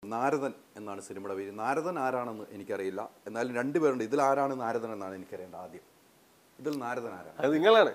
നാരദൻ എന്നാണ് സിനിമയുടെ പേര് നാരദൻ ആരാണെന്ന് എനിക്കറിയില്ല എന്നാലും രണ്ടുപേരുണ്ട് ഇതിൽ ആരാണ് നാരദൻ എന്നാണ് എനിക്കറിയേണ്ടത് ആദ്യം ഇതിൽ നാരദൻ ആരാണ് അത് നിങ്ങളാണ്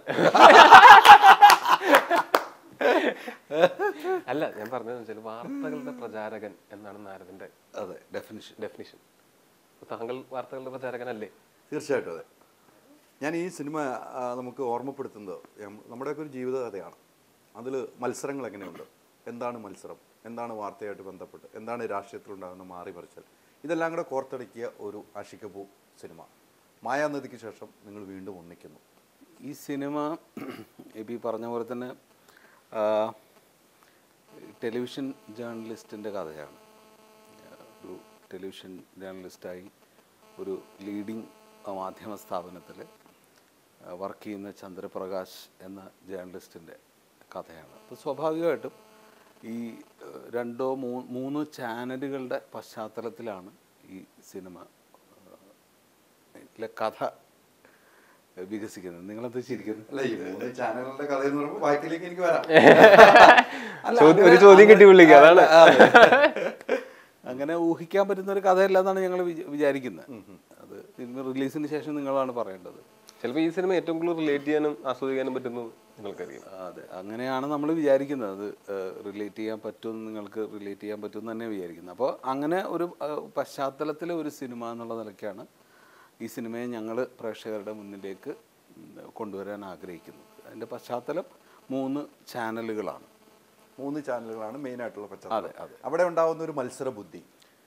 അല്ല ഞാൻ പറഞ്ഞതെന്ന് വെച്ചാൽ വാർത്തകളുടെ പ്രചാരകൻ എന്നാണ് നാരദിന്റെ അതെ ഡെഫിനിഷൻ ഡെഫിനിഷൻ താങ്കൾ വാർത്തകളുടെ പ്രചാരകനല്ലേ തീർച്ചയായിട്ടും അതെ ഞാൻ ഈ സിനിമ ആ, നമുക്ക് ഓർമ്മപ്പെടുത്തുന്നത് യം- നമ്മുടെയൊക്കെ ഒരു ജീവിത കഥയാണ് അതിൽ മത്സരങ്ങൾ എങ്ങനെയുണ്ട് എന്താണ് മത്സരം എന്താണ് വാർത്തയായിട്ട് ബന്ധപ്പെട്ട് എന്താണ് രാഷ്ട്രീയത്തിലുണ്ടാകുന്ന മാറിമറിച്ചൽ ഇതെല്ലാം കൂടെ കോർത്തിണക്കിയ ഒരു ആഷിക്കപ്പൂ സിനിമ മായാനദിക്ക് ശേഷം നിങ്ങൾ വീണ്ടും ഒന്നിക്കുന്നു ഈ സിനിമ ഇപ്പം ഈ പറഞ്ഞ പോലെ തന്നെ ആ, ടെലിവിഷൻ ജേർണലിസ്റ്റിൻ്റെ കഥയാണ് ഒരു ടെലിവിഷൻ ജേർണലിസ്റ്റായി ഒരു ലീഡിംഗ് മാധ്യമ സ്ഥാപനത്തിൽ വർക്ക് ചെയ്യുന്ന ചന്ദ്രപ്രകാശ് എന്ന ജേർണലിസ്റ്റിൻ്റെ കഥയാണ് അപ്പോൾ സ്വാഭാവികമായിട്ടും ഈ ഏഹ്, രണ്ടോ മൂ മൂന്ന് ചാനലുകളുടെ പശ്ചാത്തലത്തിലാണ് ഈ സിനിമ ലെ കഥ വികസിക്കുന്നത് നിങ്ങളെന്ത് ചിരിക്കുന്നു അല്ല ഈ മൂന്ന് ചാനലുകളുടെ കഥ എന്ന് പറയുമ്പോൾ ബാക്കിലേക്ക് എനിക്ക് വരാം അല്ല, ചോദ്യം- ഒരു അങ്ങനെ- ചോദ്യം കിട്ടി പുള്ളിക്ക്, അതാണ്. അതെ. അങ്ങനെ ഊഹിക്കാൻ പറ്റുന്ന ഒരു കഥയല്ല എന്നാണ് ഞങ്ങൾ വിചാരിക്കുന്നത് അത് സിനിമ റിലീസിന് ശേഷം നിങ്ങളാണ് പറയേണ്ടത് ചിലപ്പോൾ ഈ സിനിമ ഏറ്റവും കൂടുതൽ റിലേറ്റ് ചെയ്യാനും ആസ്വദിക്കാനും പറ്റുന്നത് നിങ്ങൾക്കറിയാം അതെ അങ്ങനെയാണ് നമ്മൾ വിചാരിക്കുന്നത് അത് റിലേറ്റ് ചെയ്യാൻ പറ്റുമെന്ന് നിങ്ങൾക്ക് റിലേറ്റ് ചെയ്യാൻ പറ്റുമെന്ന് തന്നെ വിചാരിക്കുന്നത് അപ്പോൾ അങ്ങനെ ഒരു പശ്ചാത്തലത്തിലെ ഒരു സിനിമ എന്നുള്ള നിലയ്ക്കാണ് ഈ സിനിമയെ ഞങ്ങൾ പ്രേക്ഷകരുടെ മുന്നിലേക്ക് ഉം, കൊണ്ടുവരാൻ ആഗ്രഹിക്കുന്നത് അതിൻ്റെ പശ്ചാത്തലം മൂന്ന് ചാനലുകളാണ് മൂന്ന് ചാനലുകളാണ് മെയിൻ ആയിട്ടുള്ള അതെ, പശ്ചാത്തലം അതെ. അവിടെ ഉണ്ടാവുന്ന ഒരു മത്സര ബുദ്ധി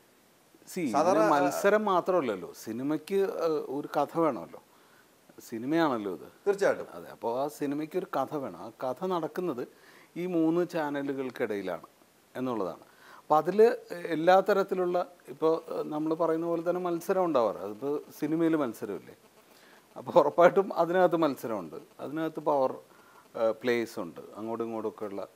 സി സാധാരണ- മത്സരം മാത്രമല്ലല്ലോ സിനിമയ്ക്ക് ഏഹ്, ഒരു കഥ വേണമല്ലോ സിനിമയാണല്ലോ ഇത് തീർച്ചയായിട്ടും അതെ അപ്പോൾ ആ സിനിമയ്ക്ക് ഒരു കഥ വേണം ആ കഥ നടക്കുന്നത് ഈ മൂന്ന് ചാനലുകൾക്കിടയിലാണ് എന്നുള്ളതാണ് അപ്പോൾ അതിൽ എല്ലാ തരത്തിലുള്ള ഇപ്പോൾ നമ്മൾ പറയുന്ന പോലെ തന്നെ മത്സരം ഉണ്ടാവാറ് അതിപ്പോൾ സിനിമയിൽ മത്സരമില്ലേ അപ്പോൾ ഉറപ്പായിട്ടും അതിനകത്ത് മത്സരമുണ്ട് അതിനകത്ത് പവർ പ്ലേസ് ഉണ്ട് അങ്ങോട്ടും ഇങ്ങോട്ടുമൊക്കെ ഉള്ള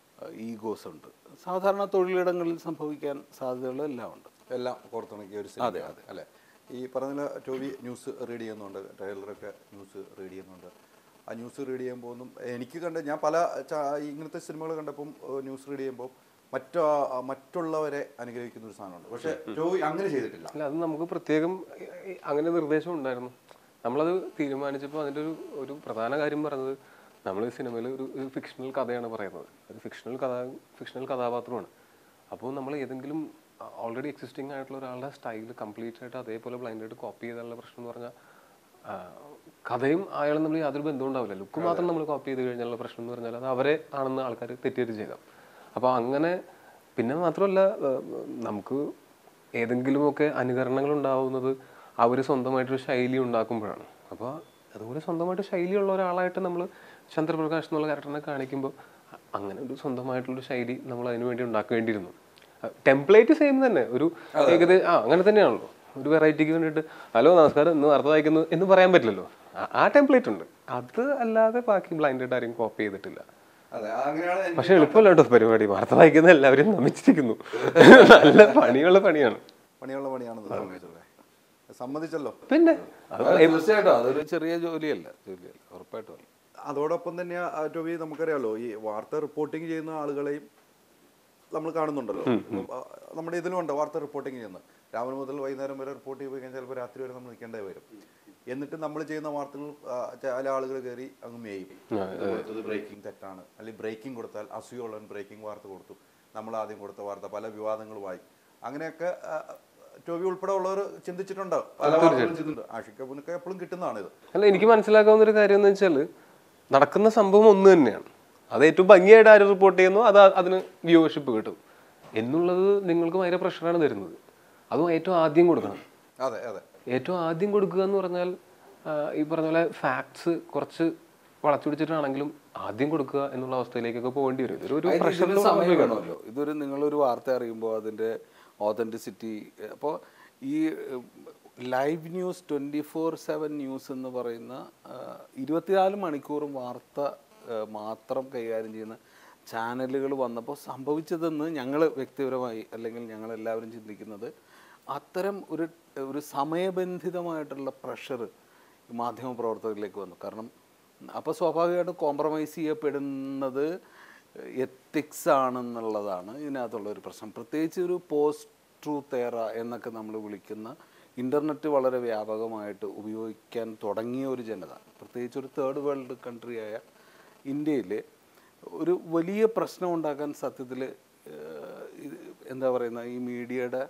ഈഗോസ് ഉണ്ട് സാധാരണ തൊഴിലിടങ്ങളിൽ സംഭവിക്കാൻ സാധ്യതകളെല്ലാം ഉണ്ട് എല്ലാം കോർത്തിണക്കിയ ഒരു സിനിമ അല്ലേ ഈ പറഞ്ഞ ടോവി ന്യൂസ് റീഡ് ചെയ്യുന്നുണ്ട് ട്രെയിലറൊക്കെ ന്യൂസ് റീഡ് ചെയ്യുന്നുണ്ട് ആ ന്യൂസ് റീഡ് ചെയ്യുമ്പോൾ ഒന്നും എനിക്ക് കണ്ട ഞാൻ പല ചാ- ഇങ്ങനത്തെ സിനിമകൾ കണ്ടപ്പം ന്യൂസ് റീഡ് ചെയ്യുമ്പോൾ മറ്റു മറ്റുള്ളവരെ അനുഗ്രഹിക്കുന്ന ഒരു സാധനമുണ്ട് പക്ഷേ ടോവി അങ്ങനെ ചെയ്തിട്ടില്ല അല്ല അത് നമുക്ക് പ്രത്യേകം ഏ, ഏ, അങ്ങനെ നിർദ്ദേശം ഉണ്ടായിരുന്നു നമ്മളത് തീരുമാനിച്ചപ്പോൾ അതിൻ്റെ ഒരു ഒരു പ്രധാന കാര്യം പറഞ്ഞത് നമ്മൾ ഈ സിനിമയിൽ ഒരു ഒരു ഫിക്ഷണൽ കഥയാണ് പറയുന്നത് ഒരു ഫിക്ഷണൽ കഥ ഫിക്ഷണൽ കഥാപാത്രമാണ് അപ്പോൾ നമ്മൾ ഏതെങ്കിലും ഓൾറെഡി എക്സിസ്റ്റിംഗ് ആയിട്ടുള്ള ഒരാളുടെ സ്റ്റൈൽ കംപ്ലീറ്റ് ആയിട്ട് അതേപോലെ ബ്ലൈൻഡായിട്ട് കോപ്പി ചെയ്താലുള്ള പ്രശ്നം എന്ന് പറഞ്ഞാൽ ആ, കഥയും അയാളും നമ്മൾ യാതൊരു ബന്ധവും ഉണ്ടാവില്ല ലുക്ക് മാത്രം നമ്മൾ കോപ്പി ചെയ്ത് കഴിഞ്ഞാലുള്ള പ്രശ്നം എന്ന് പറഞ്ഞാൽ അത് അവരെ ആണെന്ന് ആൾക്കാർ തെറ്റിദ്ധരിച്ചേക്കാം അപ്പോൾ അങ്ങനെ പിന്നെ മാത്രമല്ല ഏർ, നമുക്ക് ഏതെങ്കിലുമൊക്കെ അനുകരണങ്ങൾ ഉണ്ടാവുന്നത് അവർ സ്വന്തമായിട്ടൊരു ശൈലി ഉണ്ടാക്കുമ്പോഴാണ് അപ്പോൾ അതുപോലെ സ്വന്തമായിട്ട് ശൈലിയുള്ള ഒരാളായിട്ട് നമ്മൾ ചന്ദ്രപ്രകാശ് എന്നുള്ള ക്യാരക്ടറിനെ കാണിക്കുമ്പോൾ അ- അങ്ങനെ ഒരു സ്വന്തമായിട്ടുള്ളൊരു ശൈലി നമ്മൾ അതിനു വേണ്ടി ഉണ്ടാക്കേണ്ടിയിരുന്നു ടെംപ്ലേറ്റ് സെയിം തന്നെ ഒരു ഏകദേശം ആ അങ്ങനെ തന്നെയാണല്ലോ ഒരു വെറൈറ്റിക്ക് വേണ്ടിയിട്ട് ഹലോ നമസ്കാരം ഇന്ന് വാർത്ത വായിക്കുന്നു എന്ന് പറയാൻ പറ്റില്ലല്ലോ ആ- ആ ടെംപ്ലേറ്റ് ഉണ്ട് അത് അല്ലാതെ ബാക്കി ബ്ലൈൻഡായിട്ട് ആരും കോപ്പി ചെയ്തിട്ടില്ല അതെ അങ്ങനെയാണ് എനിക്ക് പക്ഷെ എളുപ്പമല്ല കേട്ടോ പരിപാടി വാർത്ത വായിക്കുന്ന എല്ലാവരും നമിച്ചിരിക്കുന്നു നല്ല പണിയുള്ള പണിയാണ് പണിയുള്ള പണിയാണെന്ന് സമ്മതിച്ചല്ലേ സമ്മതിച്ചല്ലോ പിന്നെ അത് തീർച്ചയായിട്ടും അതൊരു ചെറിയ ജോലിയല്ല ജോലിയല്ല ഉറപ്പായിട്ടും അല്ല അതോടൊപ്പം തന്നെ ആ, ടോബി നമുക്കറിയാലോ ഈ വാർത്ത റിപ്പോർട്ടിംഗ് ചെയ്യുന്ന ആളുകളെയും നമ്മൾ കാണുന്നുണ്ടല്ലോ ഇപ്പം, ആ, നമ്മുടെ ഇതിലുണ്ട് വാർത്ത റിപ്പോർട്ടിംഗ് ചെയ്യുന്നത് രാവിലെ മുതൽ വൈകുന്നേരം വരെ റിപ്പോർട്ട് ചെയ്ത് പോയി കഴിഞ്ഞാൽ ചിലപ്പോൾ രാത്രി വരെ നമ്മൾ നിൽക്കേണ്ടി വരും എന്നിട്ട് നമ്മൾ ചെയ്യുന്ന വാർത്തകൾ ആ, ചില ആളുകൾ കയറി അങ്ങ് മേയും ഇത് കൊടുത്തത് ബ്രേക്കിംഗ് തെറ്റാണ് അല്ലെങ്കിൽ ബ്രേക്കിംഗ് കൊടുത്താൽ അസൂയുള്ളവൻ ബ്രേക്കിംഗ് വാർത്ത കൊടുത്തു നമ്മൾ ആദ്യം കൊടുത്ത വാർത്ത പല വിവാദങ്ങളുമായി അങ്ങനെയൊക്കെ ആ, ടോബി ഉൾപ്പെടെ ഉള്ളവർ ചിന്തിച്ചിട്ടുണ്ട് പല വാർത്തകളും ചെയ്തിട്ടുണ്ട് ആഷിക്കബിനൊക്കെ എപ്പോഴും കിട്ടുന്നതാണ് ഇത് അല്ല എനിക്ക് മനസ്സിലാക്കാവുന്ന ഒരു കാര്യം എന്ന് വെച്ചാൽ നടക്കുന്ന സംഭവം ഒന്ന് തന്നെയാണ് അത് ഏറ്റവും ഭംഗിയായിട്ട് ആര് റിപ്പോർട്ട് ചെയ്യുന്നു അത് അതിന് വ്യൂവർഷിപ്പ് കിട്ടും എന്നുള്ളത് നിങ്ങൾക്ക് ഭയങ്കര പ്രഷറാണ് തരുന്നത് അതും ഏറ്റവും ആദ്യം കൊടുക്കണം അതെ അതെ ഏറ്റവും ആദ്യം കൊടുക്കുക എന്ന് പറഞ്ഞാൽ ആ, ഈ പറഞ്ഞ പോലെ ഫാക്ട്സ് കുറച്ച് വളച്ചൊടിച്ചിട്ടാണെങ്കിലും ആദ്യം കൊടുക്കുക എന്നുള്ള അവസ്ഥയിലേക്കൊക്കെ പോകേണ്ടി വരും ഇതൊരു ഒരു അതിന് പ്രഷർ ഇതിന് സമയം വേണമല്ലോ ഇതൊരു നിങ്ങളൊരു വാർത്ത അറിയുമ്പോൾ അതിൻ്റെ ഓതൻറ്റിസിറ്റി അപ്പോൾ ഈ live news twenty four seven news എന്ന് പറയുന്ന ആ, ഇരുപത്തിനാല് മണിക്കൂറും വാർത്ത ആ, മാത്രം കൈകാര്യം ചെയ്യുന്ന ചാനലുകൾ വന്നപ്പോൾ സംഭവിച്ചതെന്ന് ഞങ്ങൾ വ്യക്തിപരമായി അല്ലെങ്കിൽ ഞങ്ങൾ എല്ലാവരും ചിന്തിക്കുന്നത് അത്തരം ഒരു ഒരു സമയബന്ധിതമായിട്ടുള്ള പ്രഷർ മാധ്യമപ്രവർത്തകരിലേക്ക് വന്നു കാരണം അപ്പോൾ സ്വാഭാവികമായിട്ടും കോംപ്രമൈസ് ചെയ്യപ്പെടുന്നത് എത്തിക്സ് ആണെന്നുള്ളതാണ് ഇതിനകത്തുള്ള ഒരു പ്രശ്നം പ്രത്യേകിച്ച് ഒരു പോസ്റ്റ് ട്രൂത്ത് എറ എന്നൊക്കെ നമ്മൾ വിളിക്കുന്ന ഇൻ്റർനെറ്റ് വളരെ വ്യാപകമായിട്ട് ഉപയോഗിക്കാൻ തുടങ്ങിയ ഒരു ജനത പ്രത്യേകിച്ച് ഒരു തേർഡ് വേൾഡ് കൺട്രിയായ ഇന്ത്യയിൽ ഒരു വലിയ പ്രശ്നം ഉണ്ടാക്കാൻ സത്യത്തിൽ എന്താ പറയുന്ന ഈ മീഡിയയുടെ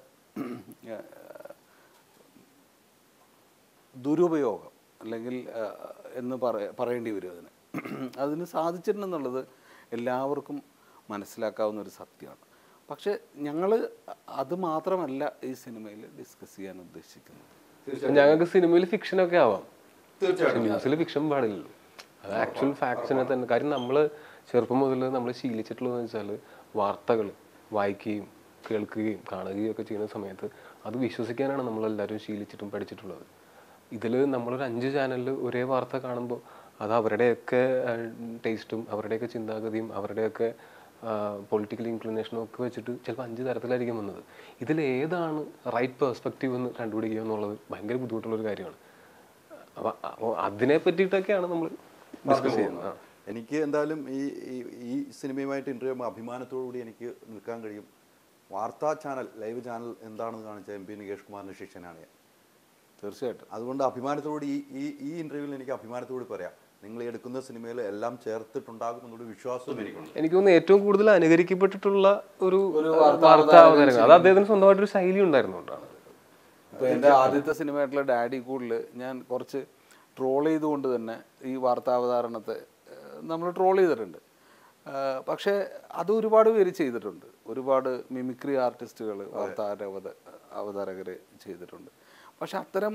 ദുരുപയോഗം അല്ലെങ്കിൽ ആ, എന്ന് പറയ പറയേണ്ടി വരും അതിന് അതിന് സാധിച്ചിട്ടുണ്ടെന്നുള്ളത് എല്ലാവർക്കും മനസ്സിലാക്കാവുന്ന ഒരു സത്യമാണ് പക്ഷേ ഞങ്ങൾ അത് മാത്രമല്ല ഈ സിനിമയിൽ ഡിസ്കസ് ചെയ്യാൻ ഉദ്ദേശിക്കുന്നത് ഞങ്ങൾക്ക് സിനിമയിൽ ഫിക്ഷൻ ഒക്കെ ആവാം ന്യൂസിൽ ഫിക്ഷൻ പാടില്ലല്ലോ അത് ആക്ച്വൽ ഫാക്ട്സിനെ തന്നെ കാര്യം നമ്മൾ ചെറുപ്പം മുതൽ നമ്മൾ ശീലിച്ചിട്ടുള്ളതെന്ന് വെച്ചാൽ വാർത്തകൾ വായിക്കുകയും കേൾക്കുകയും കാണുകയും ഒക്കെ ചെയ്യുന്ന സമയത്ത് അത് വിശ്വസിക്കാനാണ് നമ്മളെല്ലാവരും ശീലിച്ചിട്ടും പഠിച്ചിട്ടുള്ളത് ഇതിൽ നമ്മളൊരു അഞ്ച് ചാനലിൽ ഒരേ വാർത്ത കാണുമ്പോൾ അത് അവരുടെയൊക്കെ ടേസ്റ്റും അവരുടെയൊക്കെ ചിന്താഗതിയും അവരുടെയൊക്കെ പൊളിറ്റിക്കൽ ഇൻക്ലിനേഷനും ഒക്കെ വെച്ചിട്ട് ചിലപ്പോൾ അഞ്ച് തരത്തിലായിരിക്കും വന്നത് ഇതിൽ ഏതാണ് റൈറ്റ് പേഴ്സ്പെക്റ്റീവ് എന്ന് കണ്ടുപിടിക്കുക എന്നുള്ളത് ഭയങ്കര ബുദ്ധിമുട്ടുള്ളൊരു കാര്യമാണ് അപ്പോൾ അപ്പോൾ അതിനെ പറ്റിയിട്ടൊക്കെയാണ് നമ്മൾ ഡിസ്കസ് ചെയ്യുന്നത് ആ. എനിക്ക് എന്തായാലും ഈ ഈ- ഈ സിനിമയുമായിട്ട് ഇന്റർവ്യൂ ചെയ്യുമ്പോൾ അഭിമാനത്തോടു കൂടി എനിക്ക് നിൽക്കാൻ കഴിയും വാർത്താ ചാനൽ ലൈവ് ചാനൽ എന്താണെന്ന് കാണിച്ച എം പി നികേഷ് കുമാറിന്റെ ശിഷ്യനാണ് ഞാൻ തീർച്ചയായിട്ടും അതുകൊണ്ട് അഭിമാനത്തോട് ഈ ഈ ഈ ഇന്റർവ്യൂവിൽ എനിക്ക് അഭിമാനത്തോട് പറയാം നിങ്ങൾ ഈ എടുക്കുന്ന സിനിമയിൽ എല്ലാം ചേർത്തിട്ടുണ്ടാകും എന്നുള്ള വിശ്വാസവും എനിക്കുണ്ട് എനിക്ക് തോന്നുന്നു ഏറ്റവും കൂടുതൽ അനുകരിക്കപ്പെട്ടിട്ടുള്ള ഒരു വാർത്താ അവതരണം അത് അദ്ദേഹത്തിന് സ്വന്തമായിട്ടൊരു ശൈലി ഉണ്ടായിരുന്നുകൊണ്ടാണ് ഇപ്പോൾ എൻ്റെ ആദ്യത്തെ സിനിമയായിട്ടുള്ള ഡാഡി കൂളിൽ ഞാൻ കുറച്ച് ട്രോൾ ചെയ്തുകൊണ്ട് തന്നെ ഈ വാർത്താവതാരണത്തെ നമ്മൾ ട്രോൾ ചെയ്തിട്ടുണ്ട് ആ, പക്ഷേ അത് ഒരുപാട് പേര് ചെയ്തിട്ടുണ്ട് ഒരുപാട് മിമിക്രി ആർട്ടിസ്റ്റുകൾ വാർത്താ അവത അവതാരകർ ചെയ്തിട്ടുണ്ട് പക്ഷെ അത്തരം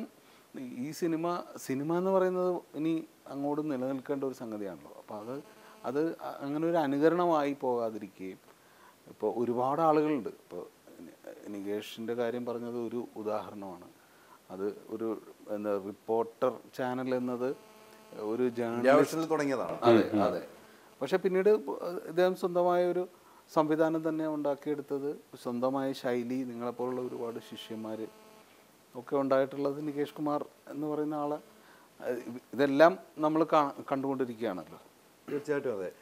ഈ സിനിമ സിനിമ എന്ന് പറയുന്നത് ഇനി അങ്ങോട്ട് നിലനിൽക്കേണ്ട ഒരു സംഗതിയാണല്ലോ അപ്പോൾ അത് അത് അ- അങ്ങനെ ഒരു അനുകരണമായി പോകാതിരിക്കുകയും ഇപ്പോൾ ഒരുപാട് ആളുകളുണ്ട് ഇപ്പോൾ നികേഷിൻ്റെ കാര്യം പറഞ്ഞത് ഒരു ഉദാഹരണമാണ് അത് ഒരു എന്താ റിപ്പോർട്ടർ ചാനൽ എന്നത് ഒരു ജേർണലിസ്റ്റ് ആവശ്യത്തിൽ തുടങ്ങിയതാണ് അതെ അതെ പക്ഷെ പിന്നീട് പ- ഇദ്ദേഹം സ്വന്തമായ ഒരു സംവിധാനം തന്നെ ഉണ്ടാക്കിയെടുത്തത് സ്വന്തമായ ശൈലി നിങ്ങളെപ്പോലുള്ള ഒരുപാട് ശിഷ്യന്മാർ ഒക്കെ ഉണ്ടായിട്ടുള്ളത് നികേഷ് കുമാർ എന്ന് പറയുന്ന ആളെ അഹ് ഇതെല്ലാം നമ്മൾ കണ്ടുകൊണ്ടിരിക്കുകയാണല്ലോ തീർച്ചയായിട്ടും അതെ